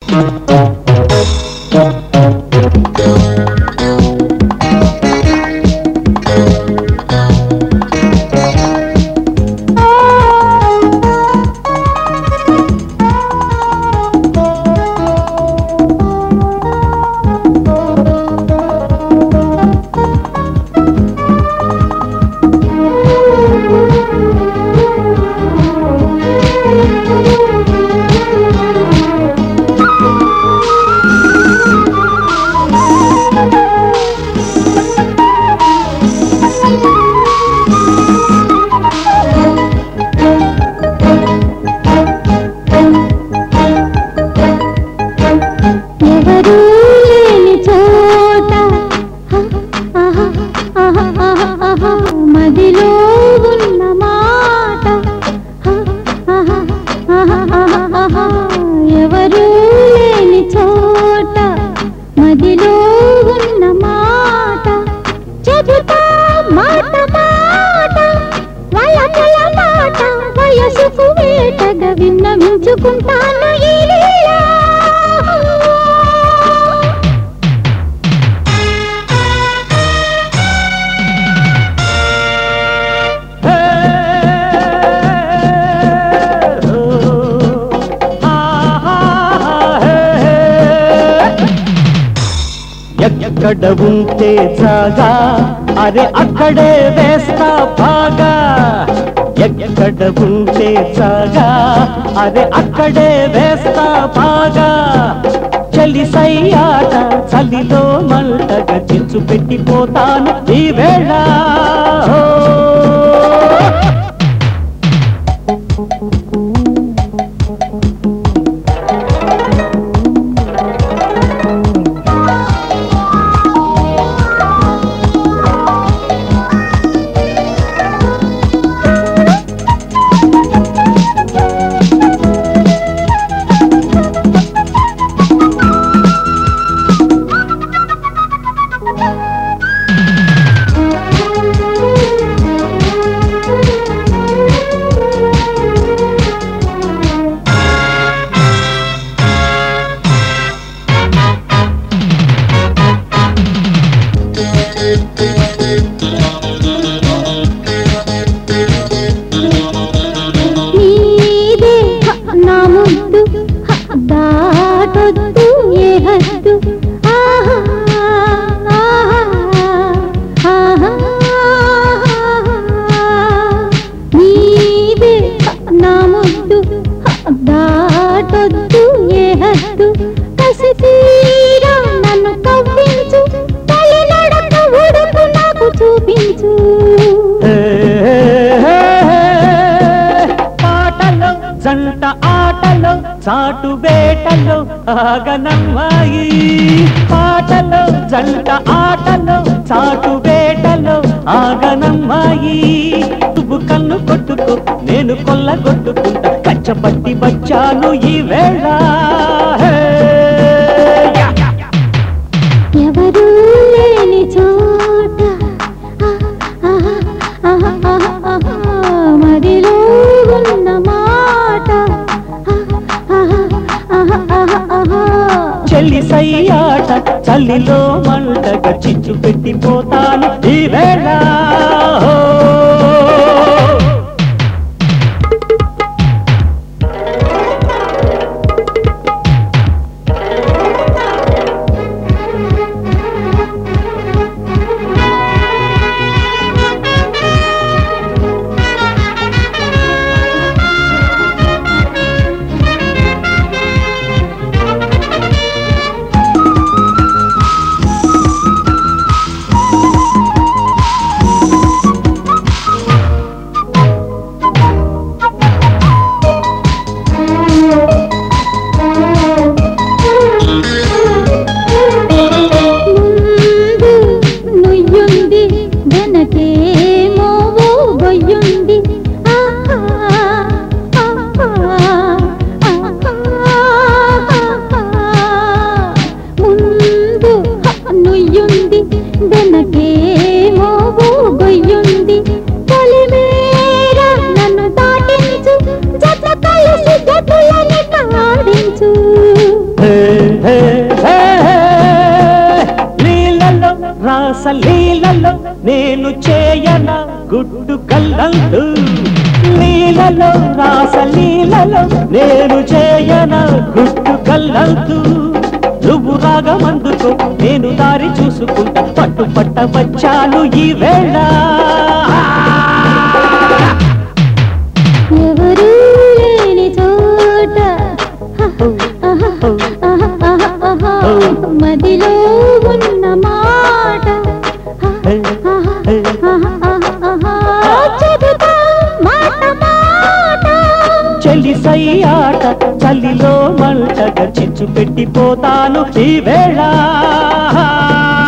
ఎవరూ లేని చోట ఆహా, ఆహా, ఆహా, ఆహా, మదిలో ఉన్న మాట ఆహా, ఆహా, ఆహా, ఆహా, ఎవరూ లేని చోట మదిలో ఉన్న మాట చెబుతా మాట మాట వలపుల మాట వయసుకు వేటగా విన్నవించుకుంటాను ఈ లీలా ఎక్కడ ఉంటే జాగా అరే అక్కడే వేస్తా బాగా ఎక్కడ ఉంటే జాగా అరే అక్కడే వేస్తా బాగా చలి సయ్యాట చలిలో మంటగా చిచ్చు పెట్టిపోతాను ఈ వేళ ఓ. నీదే హ, నా ముద్దు హ, దాటొద్దు ఏ హద్దు ఆహా, ఆహా, ఆహా. నీదే హ, నా ముద్దు హ, దాటొద్దు ఏ హద్దు కసి తీరా నన్ను కవ్వించు తల్లి నడక ఉడుకు నాకు చూపించు పాటలో జంట ఆటలో చాటు వేటలో ఆగనమ్మాయి పాటలో జంట ఆటలో చాటు వేటలో ఆగనమ్మాయి నువ్వు కన్ను కొట్టుకో నేను కొల్ల కొట్టుకుంటా కచ్చపట్టి వచ్చాను ఈ వేళ హే, యా, యా, యా. ఎవరూ లేని చోట ఆహా, ఆహా, ఆహా, ఆహా, మదిలో ఉన్న మాట ఆహా, ఆహా, ఆహా, ఆహా. చెల్లి సయ్యాట చల్లిలో మంటగా చిచ్చు పెట్టిపోతాను ఈ వేళ ఓ. రాసలీలలో నేను చేయన గుడ్డు కల్లంతు లీలలో రాసలీలలో నేను చేయన గుడ్డు కల్లంతు నువ్వు రాగమందుకో నేను దారి చూసుకుంటా పట్టు పట్ట వచ్చాను ఈ వేళ ఎవరు లేని చోట మదిలో ఉన్న మాట చెబుతా మాట మాట చెల్లి సయ్యాట చలిలో మంటగా చిచ్చు పెట్టిపోతాను ఈ వేళ